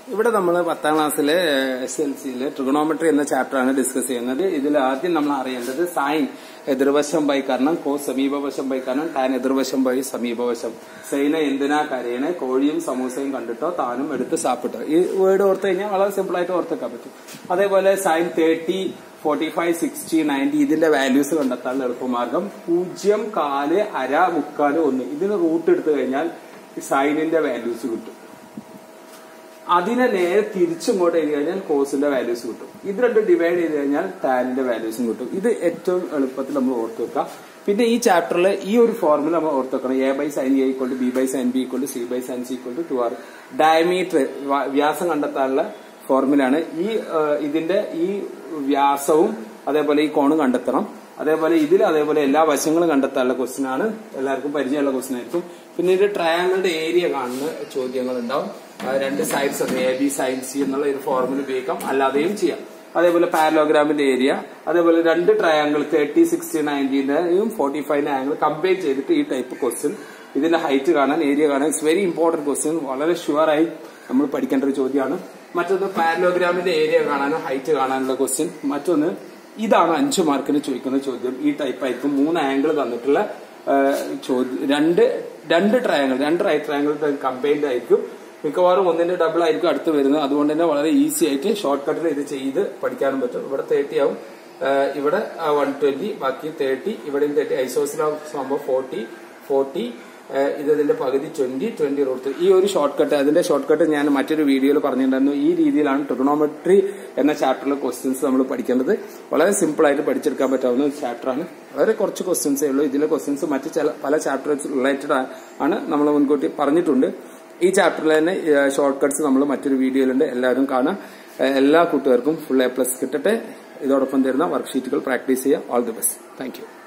ഇവിടെ നമ്മൾ പത്താം ക്ലാസ്സിലെ എസ് എൽ സിയിലെ ട്രിഗണോമെട്രി എന്ന ചാപ്റ്ററാണ് ഡിസ്കസ് ചെയ്യുന്നത് ഇതിൽ ആദ്യം നമ്മൾ അറിയേണ്ടത് സൈൻ എതിർവശം ബൈ കാരണം കോസ് സമീപവശം ബൈ കാരണം ടാൻ എതിർവശം ബൈ സമീപവശം സൈന എന്തിനാ കരയണേ കോഴിയും സമൂസയും കണ്ടിട്ടോ താനും എടുത്ത് സാപ്പിട്ടോ ഈ വേർഡ് ഓർത്ത് കഴിഞ്ഞാൽ വളരെ സിമ്പിൾ ആയിട്ട് ഓർത്തെക്കാൻ പറ്റും അതേപോലെ sine thirty forty five sixty ninety ഇതിന്റെ വാല്യൂസ് കണ്ടെത്താനുള്ള എളുപ്പമാർഗം പൂജ്യം കാല് അര മുക്കാല് ഒന്ന് ഇതിന് റൂട്ട് എടുത്തു കഴിഞ്ഞാൽ സൈനിന്റെ വാല്യൂസ് കിട്ടും അതിനെ നേരെ തിരിച്ചിങ്ങോട്ട് എഴുതി കഴിഞ്ഞാൽ കോസിന്റെ വാല്യൂസ് കിട്ടും ഇത് രണ്ടും ഡിവൈഡ് ചെയ്ത് കഴിഞ്ഞാൽ ടാനിന്റെ വാല്യൂസും കിട്ടും ഇത് ഏറ്റവും എളുപ്പത്തിൽ നമ്മൾ ഓർത്ത് വെക്കാം പിന്നെ ഈ ചാപ്റ്ററിൽ ഈ ഒരു ഫോർമുല നമ്മൾ ഓർത്ത് വെക്കണം A by sine A equal to B by sine B equal to C by sine C equal to two R diameter വ്യാസം കണ്ടെത്താനുള്ള ഫോർമുലയാണ് ഈ ആ, ഇതിന്റെ ഈ വ്യാസവും അതേപോലെ ഈ കോണും കണ്ടെത്തണം അതേപോലെ ഇതിൽ അതേപോലെ എല്ലാ വശങ്ങളും കണ്ടെത്താനുള്ള ക്വസ്റ്റ്യൻ ആണ് എല്ലാവർക്കും പരിചയമുള്ള ക്വസ്റ്റ്യൻ ആയിരിക്കും പിന്നെ ഇത് ട്രയാങ്കിളുടെ ഏരിയ കാണുന്ന ചോദ്യങ്ങൾ ഉണ്ടാവും ആ, രണ്ട് സൈഡ്സ് ഉണ്ട് എ ബി സൈൻ സി എന്നുള്ള ഒരു ഫോർമുല ഉപയോഗിക്കാം അല്ലാതെയും ചെയ്യാം അതേപോലെ പാരലോഗ്രാമിന്റെ ഏരിയ അതേപോലെ രണ്ട് ട്രയാങ്കിൾ തേർട്ടി സിക്സ്റ്റി നയൻറ്റീന്റെയും ഫോർട്ടി ഫൈവിന്റെ ആംഗിൾ കമ്പയർ ചെയ്തിട്ട് ഈ ടൈപ്പ് ക്വസ്റ്റ്യൻ ഇതിന്റെ ഹൈറ്റ് കാണാൻ ഏരിയ കാണാൻ ഇറ്റ്സ് വെരി ഇമ്പോർട്ടന്റ് ക്വസ്റ്റ്യൻ വളരെ ഷുവറായി നമ്മൾ പഠിക്കേണ്ട ഒരു ചോദ്യമാണ് മറ്റൊന്ന് പാരലോഗ്രാമിന്റെ ഏരിയ കാണാനും ഹൈറ്റ് കാണാനുള്ള ക്വസ്റ്റ്യൻ മറ്റൊന്ന് ഇതാണ് അഞ്ചു മാർക്കിന് ചോദിക്കുന്ന ചോദ്യം ഈ ടൈപ്പ് ആയിരിക്കും മൂന്ന് ആംഗിൾ തന്നിട്ടുള്ള ആ, ചോദ്യം രണ്ട് രണ്ട് ട്രയാങ്കിൾ രണ്ട് റൈറ്റ് ട്രയാങ്കിൾ കമ്പൈൻഡ് ആയിരിക്കും മിക്കവാറും ഒന്നിന്റെ ഡബിൾ ആയിരിക്കും അടുത്ത് വരുന്നത് അതുകൊണ്ട് തന്നെ വളരെ ഈസി ആയിട്ട് ഷോർട്ട് കട്ടിൽ ഇത് ചെയ്ത് പഠിക്കാനും പറ്റും ഇവിടെ തേർട്ടി ആവും ആ, ഇവിടെ വൺ ട്വന്റി ബാക്കി തേർട്ടി ഇവിടെയും തേർട്ടി ഐസോസിലാകുമ്പോൾ ഫോർട്ടി ഫോർട്ടി ഇത് ഇതിന്റെ പകുതി ട്വന്റി ട്വന്റി റൂട്ട് ഈ ഒരു ഷോർട്ട് കട്ട് അതിന്റെ ഷോർട്ട് കട്ട് ഞാൻ മറ്റൊരു വീഡിയോയിൽ പറഞ്ഞിട്ടുണ്ടായിരുന്നു ഈ രീതിയിലാണ് ട്രിഗണോമെട്രി എന്ന ചാപ്റ്ററിലെ ക്വസ്റ്റ്യൻസ് നമ്മൾ പഠിക്കേണ്ടത് വളരെ സിമ്പിൾ ആയിട്ട് പഠിച്ചെടുക്കാൻ പറ്റാവുന്ന ഒരു ചാപ്റ്ററാണ് വളരെ കുറച്ച് ക്വസ്റ്റ്യൻസേ ഉള്ളൂ ഇതിലെ ക്വസ്റ്റ്യൻസ് മറ്റ് ചില പല ചാപ്റ്റേഴ്സ് റിലേറ്റഡ് ആണ് നമ്മൾ മുൻകൂട്ടി പറഞ്ഞിട്ടുണ്ട് ഈ ചാപ്റ്ററിൽ തന്നെ ഷോർട്ട് കട്ട്സ് നമ്മൾ മറ്റൊരു വീഡിയോയിലുണ്ട് എല്ലാവരും കാണാം ഏഹ് എല്ലാ കൂട്ടുകാർക്കും ഫുൾ എ പ്ലസ് കിട്ടട്ടെ ഇതോടൊപ്പം തരുന്ന വർക്ക്ഷീറ്റുകൾ പ്രാക്ടീസ് ചെയ്യുക all the best thank U